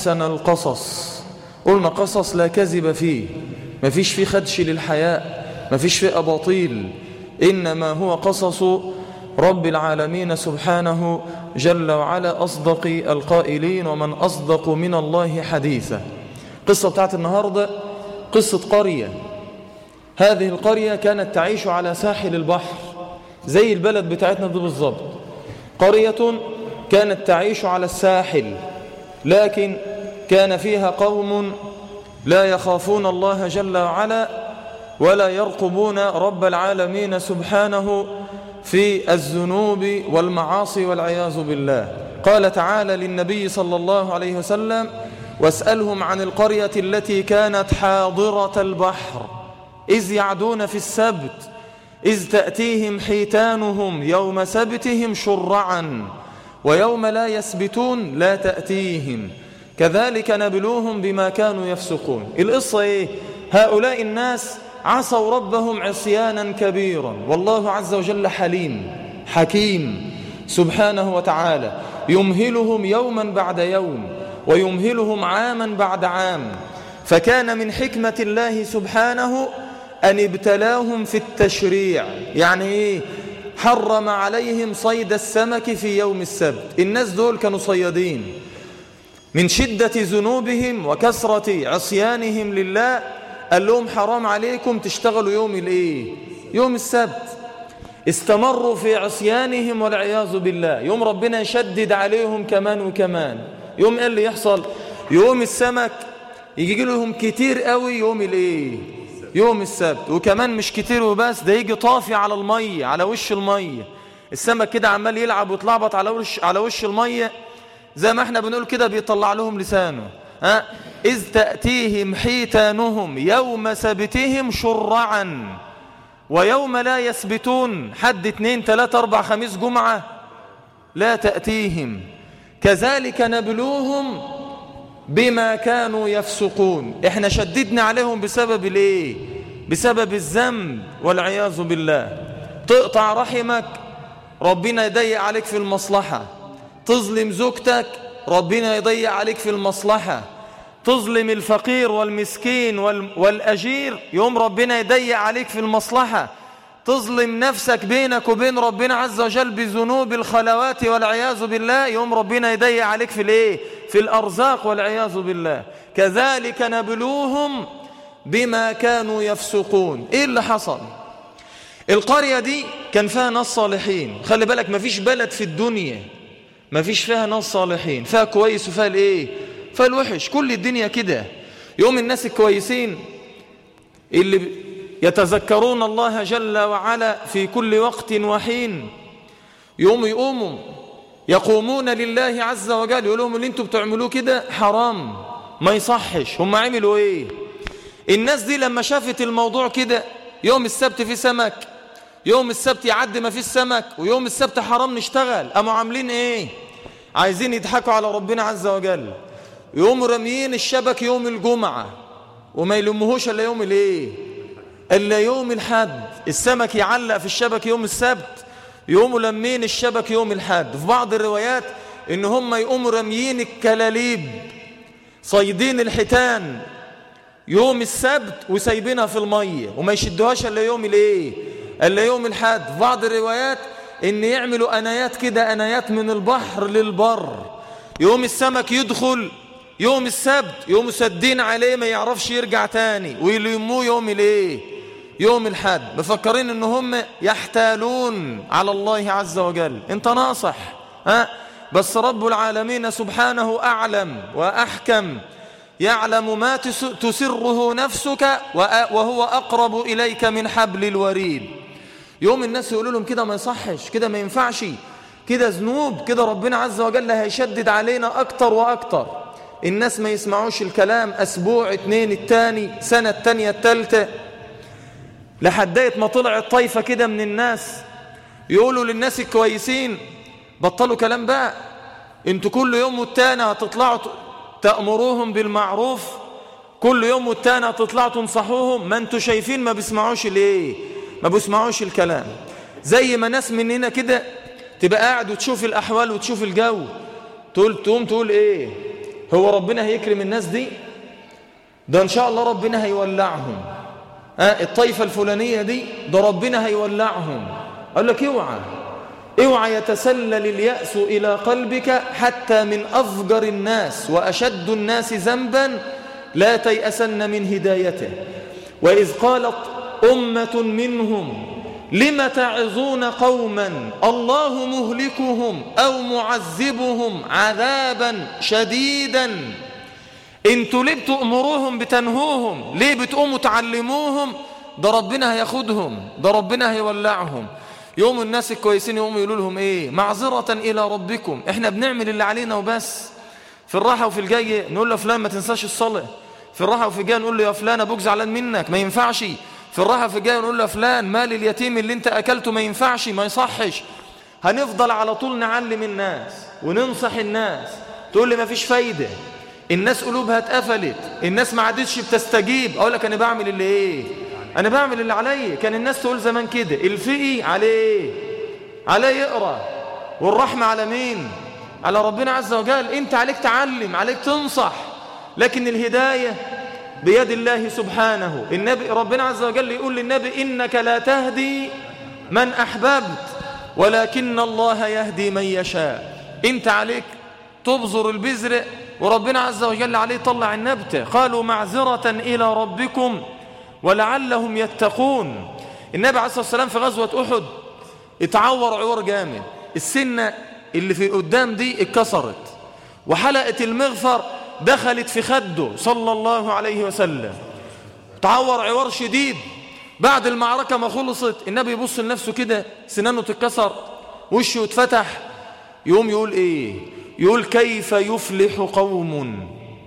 أحسن القصص قلنا قصص لا كذب فيه ما فيش فيه خدش للحياء ما فيش فيه أباطيل إنما هو قصص رب العالمين سبحانه جل وعلا أصدق القائلين ومن أصدق من الله حديثا قصة بتاعت النهاردة قصة قرية هذه القرية كانت تعيش على ساحل البحر زي البلد بتاعتنا دي بالظبط قرية كانت تعيش على الساحل لكن كان فيها قوم لا يخافون الله جل وعلا ولا يرقبون رب العالمين سبحانه في الذنوب والمعاصي والعياذ بالله قال تعالى للنبي صلى الله عليه وسلم واسألهم عن القرية التي كانت حاضرة البحر إذ يعدون في السبت إذ تأتيهم حيتانهم يوم سبتهم شرعا ويوم لا يسبتون لا تأتيهم كذلك نبلوهم بما كانوا يفسقون القصة إيه؟ هؤلاء الناس عصوا ربهم عصيانا كبيرا والله عز وجل حليم حكيم سبحانه وتعالى يمهلهم يوما بعد يوم ويمهلهم عاما بعد عام فكان من حكمة الله سبحانه أن ابتلاهم في التشريع يعني إيه حرم عليهم صيد السمك في يوم السبت الناس دول كانوا صيادين من شدة ذنوبهم وكثرة عصيانهم لله قال لهم حرام عليكم تشتغلوا يوم الايه يوم السبت استمروا في عصيانهم والعياذ بالله يوم ربنا يشدد عليهم كمان وكمان يوم ايه اللي يحصل يوم السمك يجي لهم كتير قوي يوم الايه يوم السبت وكمان مش كتير وبس ده يجي طافي على المية على وش المية السمك كده عمال يلعب ويتلعبط على وش على وش المية زي ما احنا بنقول كده بيطلع لهم لسانه ها إذ تأتيهم حيتانهم يوم سبتهم شرعا ويوم لا يسبتون حد اثنين ثلاثة أربع خميس جمعة لا تأتيهم كذلك نبلوهم بما كانوا يفسقون احنا شددنا عليهم بسبب الايه بسبب الذنب والعياذ بالله تقطع رحمك ربنا يضيق عليك في المصلحة تظلم زوجتك ربنا يضيق عليك في المصلحة تظلم الفقير والمسكين والأجير يوم ربنا يضيق عليك في المصلحة تظلم نفسك بينك وبين ربنا عز وجل بذنوب الخلوات والعياذ بالله يوم ربنا يضيق عليك في الايه في الأرزاق والعياذ بالله كذلك نبلوهم بما كانوا يفسقون ايه اللي حصل القرية دي كان فيها ناس صالحين خلي بالك مفيش بلد في الدنيا مفيش فيها ناس صالحين فيها كويس وفيها الايه فالوحش كل الدنيا كده يوم الناس الكويسين اللي يتذكرون الله جل وعلا في كل وقت وحين يوم يقوموا يقومون لله عز وجل يقول لهم اللي انتوا بتعملوه كده حرام ما يصحش هم عملوا ايه الناس دي لما شافت الموضوع كده يوم السبت في سمك يوم السبت يعدي ما فيش سمك ويوم السبت حرام نشتغل قاموا عاملين ايه عايزين يضحكوا على ربنا عز وجل يقوموا راميين الشبك يوم الجمعة وما يلمهوش الا يوم الايه الا يوم الحد السمك يعلق في الشبك يوم السبت يقوموا لمين الشبك يوم الحد في بعض الروايات ان هم يقوموا راميين الكلاليب صيدين الحيتان يوم السبت وسايبينها في المية وما يشدوهاش الا يوم الايه الا يوم الحد في بعض الروايات ان يعملوا انايات كده انايات من البحر للبر يوم السمك يدخل يوم السبت يوم سدين عليه ما يعرفش يرجع تاني ويلموه يوم الايه يوم الحد مفكرين ان هم يحتالون على الله عز وجل انت ناصح ها بس رب العالمين سبحانه اعلم واحكم يعلم ما تسره نفسك وهو اقرب اليك من حبل الوريد يوم الناس يقولوا لهم كده ما يصحش كده ما ينفعش كده ذنوب كده ربنا عز وجل هيشدد علينا اكتر واكتر الناس ما يسمعوش الكلام أسبوع اتنين التاني سنة التانية التالتة لحديت ما طلعت طايفة كده من الناس يقولوا للناس الكويسين بطلوا كلام بقى انتوا كل يوم والتاني هتطلعوا تأمروهم بالمعروف كل يوم والتاني هتطلعوا تنصحوهم ما انتوا شايفين ما بيسمعوش ليه ما بيسمعوش الكلام زي ما ناس مننا كده تبقى قاعد وتشوف الأحوال وتشوف الجو تقول تقوم تقول ايه هو ربنا هيكرم الناس دي ده إن شاء الله ربنا هيولعهم آه الطائفة الفلانية دي ده ربنا هيولعهم قال لك اوعى اوعى يتسلل اليأس إلى قلبك حتى من أفجر الناس وأشد الناس ذنبا لا تيأسن من هدايته وإذ قالت أمة منهم لم تعظون قوما الله مهلكهم أو معذبهم عذابا شديدا انتوا ليه بتأمروهم بتنهوهم ليه بتقوموا تعلموهم ده ربنا هياخدهم ده ربنا هيولعهم يوم الناس الكويسين يقوموا يقولوا لهم ايه معذرة الى ربكم احنا بنعمل اللي علينا وبس في الراحة وفي الجاية نقول له فلان ما تنساش الصلاة في الراحة وفي الجاية نقول له يا فلان ابوك زعلان منك ما ينفعش في الراحة في الجاية نقول له فلان مال اليتيم اللي انت اكلته ما ينفعش ما يصحش هنفضل على طول نعلم الناس وننصح الناس تقول لي ما فيش فايدة الناس قلوبها اتقفلت الناس ما عادتش بتستجيب اقول لك انا بعمل اللي ايه انا بعمل اللي عليا كان الناس تقول زمان كده الفقي عليه عليه يقرا والرحمه على مين على ربنا عز وجل انت عليك تعلم عليك تنصح لكن الهدايه بيد الله سبحانه النبي ربنا عز وجل يقول للنبي انك لا تهدي من احببت ولكن الله يهدي من يشاء انت عليك تبذر البذر وربنا عز وجل عليه طلع النبتة قالوا معذرة إلى ربكم ولعلهم يتقون النبي عليه الصلاة والسلام في غزوة أحد اتعور عور جامد السنة اللي في قدام دي اتكسرت وحلقة المغفر دخلت في خده صلى الله عليه وسلم تعور عوار شديد بعد المعركة ما خلصت النبي يبص لنفسه كده سنانه تتكسر وشه اتفتح يقوم يقول ايه يقول كيف يفلح قوم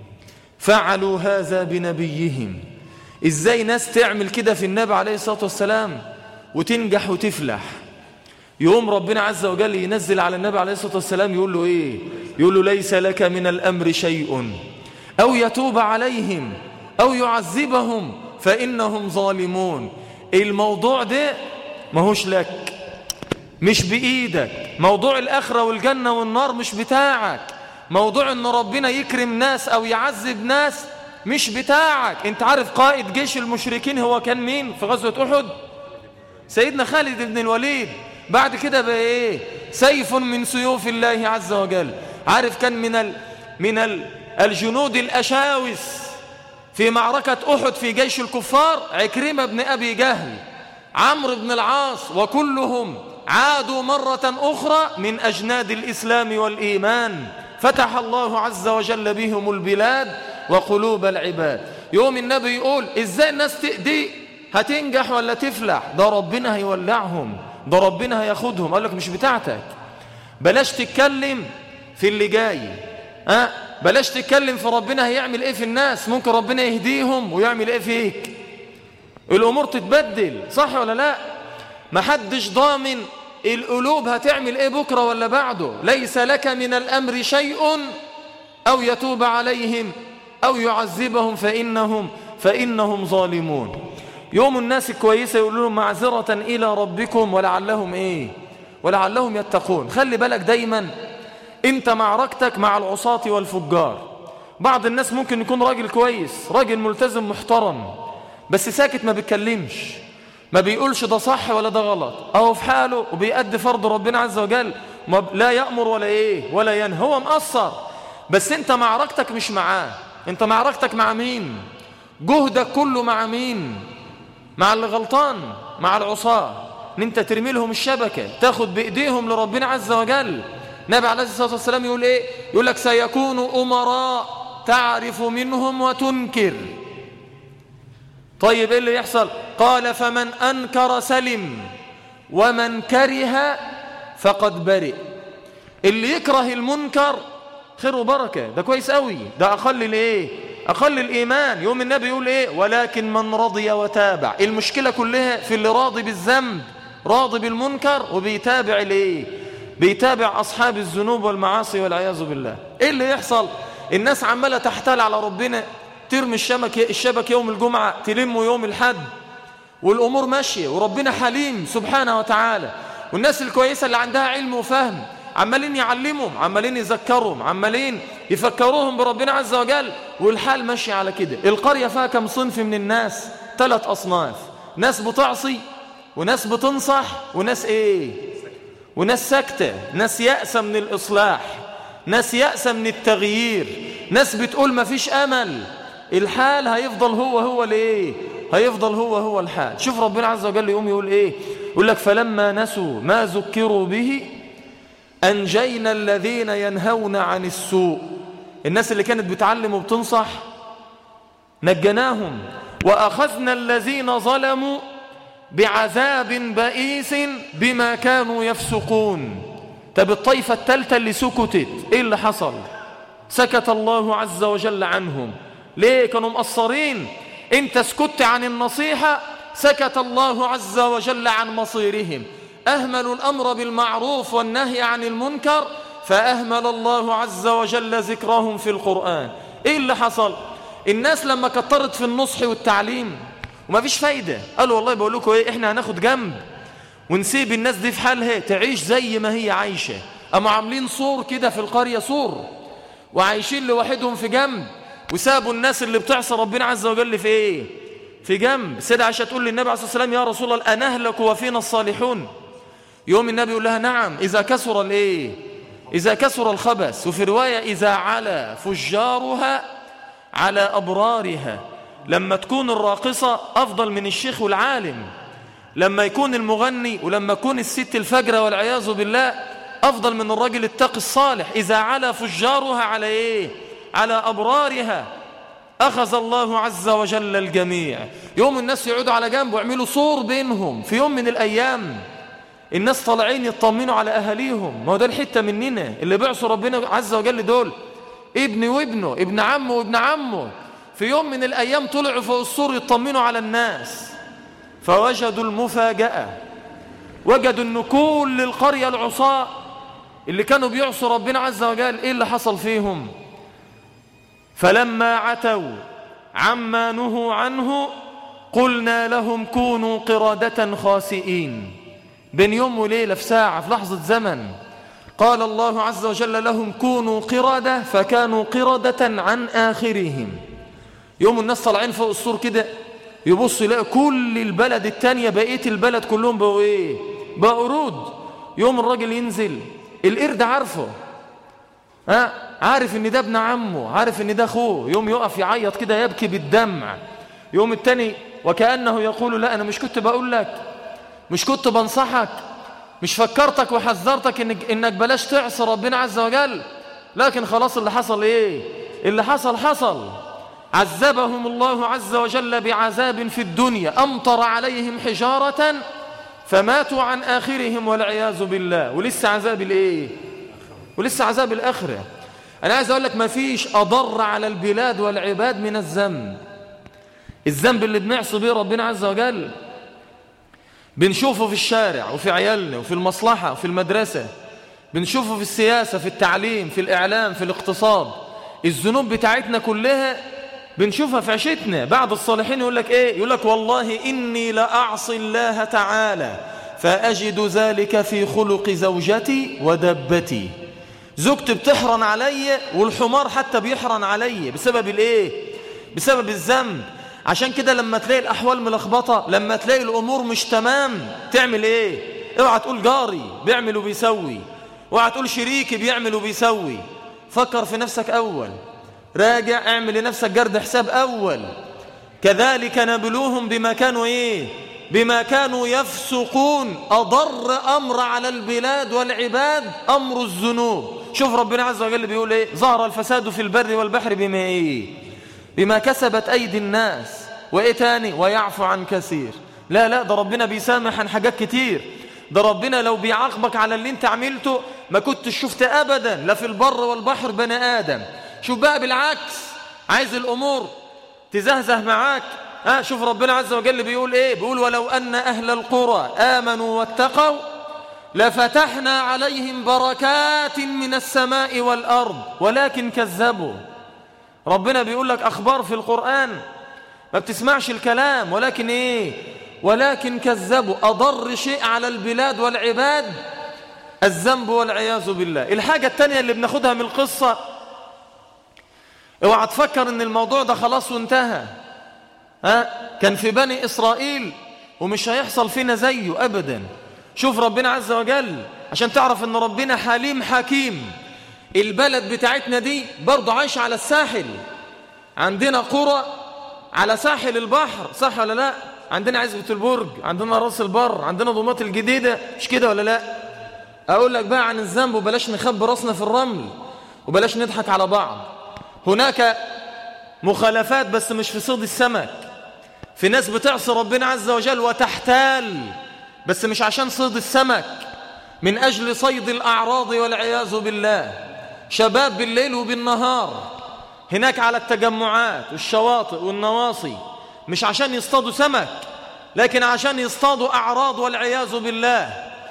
فعلوا هذا بنبيهم ازاي ناس تعمل كده في النبي عليه الصلاة والسلام وتنجح وتفلح يقوم ربنا عز وجل ينزل على النبي عليه الصلاة والسلام يقول له ايه يقول له ليس لك من الأمر شيء أو يتوب عليهم أو يعذبهم فإنهم ظالمون الموضوع ده ماهوش لك مش بإيدك موضوع الآخرة والجنة والنار مش بتاعك موضوع ان ربنا يكرم ناس او يعذب ناس مش بتاعك انت عارف قائد جيش المشركين هو كان مين في غزوة احد سيدنا خالد بن الوليد بعد كده بقى ايه سيف من سيوف الله عز وجل عارف كان من ال من ال الجنود الاشاوس في معركة احد في جيش الكفار عكرمة بن ابي جهل عمرو بن العاص وكلهم عادوا مرة أخرى من أجناد الإسلام والإيمان فتح الله عز وجل بهم البلاد وقلوب العباد يوم النبي يقول إزاي الناس دي هتنجح ولا تفلح ده ربنا هيولعهم ده ربنا هياخدهم قال لك مش بتاعتك بلاش تتكلم في اللي جاي أه؟ بلاش تتكلم في ربنا هيعمل ايه في الناس ممكن ربنا يهديهم ويعمل ايه فيك الامور تتبدل صح ولا لا محدش ضامن القلوب هتعمل ايه بكرة ولا بعده ليس لك من الامر شيء او يتوب عليهم او يعذبهم فانهم فانهم ظالمون يوم الناس الكويسة يقولوا لهم معذرة الى ربكم ولعلهم ايه ولعلهم يتقون خلي بالك دايما انت معركتك مع العصاة والفجار بعض الناس ممكن يكون راجل كويس راجل ملتزم محترم بس ساكت ما بيتكلمش ما بيقولش ده صح ولا ده غلط اهو في حاله وبيأدي فرض ربنا عز وجل لا يأمر ولا ايه ولا ينهى هو مقصر بس انت معركتك مش معاه انت معركتك مع مين جهدك كله مع مين مع اللي غلطان مع العصاة ان انت ترمي لهم الشبكة تاخد بايديهم لربنا عز وجل نبي عليه الصلاة والسلام يقول ايه يقول لك سيكون امراء تعرف منهم وتنكر طيب ايه اللي يحصل قال فمن انكر سلم ومن كره فقد برئ اللي يكره المنكر خير وبركه ده كويس قوي ده اقل الايه اقل الايمان يوم النبي يقول ايه ولكن من رضي وتابع المشكله كلها في اللي راضي بالذنب راضي بالمنكر وبيتابع الايه بيتابع اصحاب الذنوب والمعاصي والعياذ بالله ايه اللي يحصل الناس عماله تحتال على ربنا ترمي الشبك الشبك يوم الجمعة تلمه يوم الحد والأمور ماشية وربنا حليم سبحانه وتعالى والناس الكويسة اللي عندها علم وفهم عمالين يعلمهم عمالين يذكرهم عمالين يفكروهم بربنا عز وجل والحال ماشي على كده القرية فيها كم صنف من الناس ثلاث أصناف ناس بتعصي وناس بتنصح وناس ايه وناس ساكتة ناس يأسى من الإصلاح ناس يأسى من التغيير ناس بتقول ما فيش أمل الحال هيفضل هو هو ليه هيفضل هو هو الحال شوف ربنا عز وجل يقوم يقول ايه يقول لك فلما نسوا ما ذكروا به أنجينا الذين ينهون عن السوء الناس اللي كانت بتعلم وبتنصح نجناهم وأخذنا الذين ظلموا بعذاب بئيس بما كانوا يفسقون طب الطائفة الثالثة اللي سكتت ايه اللي حصل سكت الله عز وجل عنهم ليه كانوا مقصرين انت سكت عن النصيحة سكت الله عز وجل عن مصيرهم أهملوا الأمر بالمعروف والنهي عن المنكر فأهمل الله عز وجل ذكرهم في القرآن إيه اللي حصل؟ الناس لما كترت في النصح والتعليم وما فيش فايدة قالوا والله بقول لكم إيه إحنا هناخد جنب ونسيب الناس دي في حالها تعيش زي ما هي عايشة أما عاملين صور كده في القرية صور وعايشين لوحدهم في جنب وسابوا الناس اللي بتعصى ربنا عز وجل في إيه في جنب سيدة عائشة تقول للنبي عليه الصلاة والسلام يا رسول الله أنهلك وفينا الصالحون يوم النبي يقول لها نعم إذا كسر الإيه إذا كسر الخبث وفي رواية إذا علا فجارها على أبرارها لما تكون الراقصة أفضل من الشيخ والعالم لما يكون المغني ولما يكون الست الفجرة والعياذ بالله أفضل من الرجل التقي الصالح إذا علا فجارها على إيه على أبرارها أخذ الله عز وجل الجميع يوم الناس يقعدوا على جنب ويعملوا صور بينهم في يوم من الأيام الناس طالعين يطمنوا على أهاليهم ما هو ده الحتة مننا اللي بيعصوا ربنا عز وجل دول ابني وابنه ابن عمه وابن عمه في يوم من الأيام طلعوا فوق السور يطمنوا على الناس فوجدوا المفاجأة وجدوا أن كل القرية العصاة اللي كانوا بيعصوا ربنا عز وجل إيه اللي حصل فيهم فلما عتوا عما نهوا عنه قلنا لهم كونوا قرادة خاسئين بين يوم وليلة في ساعة في لحظة زمن قال الله عز وجل لهم كونوا قردة فكانوا قردة عن آخرهم يوم الناس طالعين فوق السور كده يبص يلاقي كل البلد التانية بقية البلد كلهم بقوا ايه بقوا قرود يوم الراجل ينزل القرد عارفه ها عارف ان ده ابن عمه عارف ان ده اخوه يوم يقف يعيط كده يبكي بالدمع يوم التاني وكأنه يقول لا انا مش كنت بقول لك مش كنت بنصحك مش فكرتك وحذرتك إنك, إنك بلاش تعصي ربنا عز وجل لكن خلاص اللي حصل إيه اللي حصل حصل عذبهم الله عز وجل بعذاب في الدنيا أمطر عليهم حجارة فماتوا عن آخرهم والعياذ بالله ولسه عذاب الإيه ولسه عذاب الآخرة أنا عايز أقول لك ما فيش أضر على البلاد والعباد من الذنب الذنب اللي بنعصي به ربنا عز وجل بنشوفه في الشارع وفي عيالنا وفي المصلحة وفي المدرسة بنشوفه في السياسة في التعليم في الإعلام في الاقتصاد الذنوب بتاعتنا كلها بنشوفها في عشتنا بعد الصالحين يقول لك ايه يقول لك والله إني لأعصي الله تعالى فأجد ذلك في خلق زوجتي ودبتي زوجتي بتحرن علي والحمار حتى بيحرن علي بسبب الايه بسبب الذنب عشان كده لما تلاقي الأحوال ملخبطة لما تلاقي الأمور مش تمام تعمل إيه اوعى تقول جاري بيعمل وبيسوي اوعى تقول شريكي بيعمل وبيسوي فكر في نفسك أول راجع اعمل لنفسك جرد حساب أول كذلك نبلوهم بما كانوا إيه بما كانوا يفسقون أضر أمر على البلاد والعباد أمر الذنوب شوف ربنا عز وجل بيقول إيه ظهر الفساد في البر والبحر بما إيه بما كسبت أيدي الناس وإيه تاني ويعفو عن كثير لا لا ده ربنا بيسامح عن حاجات كتير ده ربنا لو بيعاقبك على اللي انت عملته ما كنت شفت أبدا لا في البر والبحر بني آدم شوف بقى بالعكس عايز الأمور تزهزه معاك ها شوف ربنا عز وجل بيقول ايه بيقول ولو أن أهل القرى آمنوا واتقوا لفتحنا عليهم بركات من السماء والأرض ولكن كذبوا ربنا بيقول لك أخبار في القرآن ما بتسمعش الكلام ولكن إيه ولكن كذبوا أضر شيء على البلاد والعباد الذنب والعياذ بالله الحاجة التانية اللي بناخدها من القصة اوعى تفكر ان الموضوع ده خلاص وانتهى ها كان في بني إسرائيل ومش هيحصل فينا زيه أبدا شوف ربنا عز وجل عشان تعرف ان ربنا حليم حكيم البلد بتاعتنا دي برضه عايشة على الساحل عندنا قرى على ساحل البحر صح ولا لا عندنا عزبة البرج عندنا راس البر عندنا ضمات الجديدة مش كده ولا لا أقول لك بقى عن الذنب وبلاش نخبي راسنا في الرمل وبلاش نضحك على بعض هناك مخالفات بس مش في صيد السمك في ناس بتعصي ربنا عز وجل وتحتال بس مش عشان صيد السمك من أجل صيد الأعراض والعياذ بالله شباب بالليل وبالنهار هناك على التجمعات والشواطئ والنواصي مش عشان يصطادوا سمك لكن عشان يصطادوا أعراض والعياذ بالله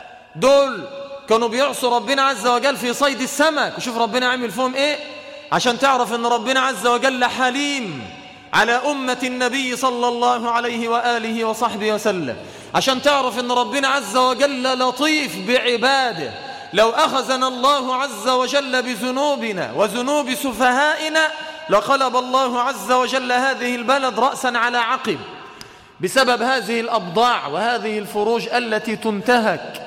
دول كانوا بيعصوا ربنا عز وجل في صيد السمك وشوف ربنا عمل فيهم ايه عشان تعرف ان ربنا عز وجل حليم على أمة النبي صلى الله عليه وآله وصحبه وسلم عشان تعرف ان ربنا عز وجل لطيف بعباده لو أخذنا الله عز وجل بذنوبنا وذنوب سفهائنا لقلب الله عز وجل هذه البلد رأسا على عقب بسبب هذه الأبضاع وهذه الفروج التي تنتهك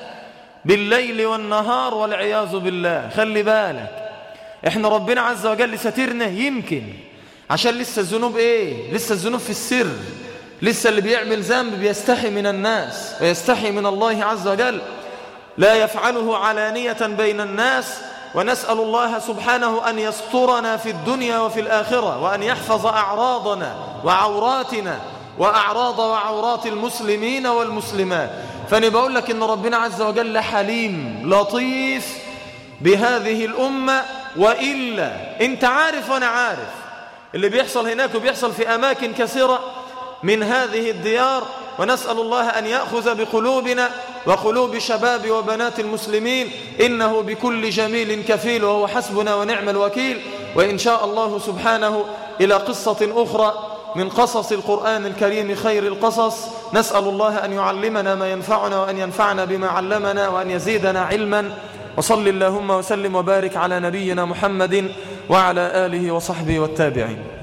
بالليل والنهار والعياذ بالله خلي بالك احنا ربنا عز وجل سترنا يمكن عشان لسه الذنوب ايه لسه الذنوب في السر لسه اللي بيعمل ذنب بيستحي من الناس ويستحي من الله عز وجل لا يفعله علانية بين الناس ونسأل الله سبحانه أن يسترنا في الدنيا وفي الآخرة وأن يحفظ أعراضنا وعوراتنا وأعراض وعورات المسلمين والمسلمات فأنا بقول لك إن ربنا عز وجل حليم لطيف بهذه الأمة وإلا أنت عارف وأنا عارف اللي بيحصل هناك وبيحصل في أماكن كثيرة من هذه الديار ونسأل الله أن يأخذ بقلوبنا وقلوب شباب وبنات المسلمين إنه بكل جميل كفيل وهو حسبنا ونعم الوكيل وإن شاء الله سبحانه إلى قصة أخرى من قصص القرآن الكريم خير القصص نسأل الله أن يعلمنا ما ينفعنا وأن ينفعنا بما علمنا وأن يزيدنا علما وصل اللهم وسلم وبارك على نبينا محمد وعلى آله وصحبه والتابعين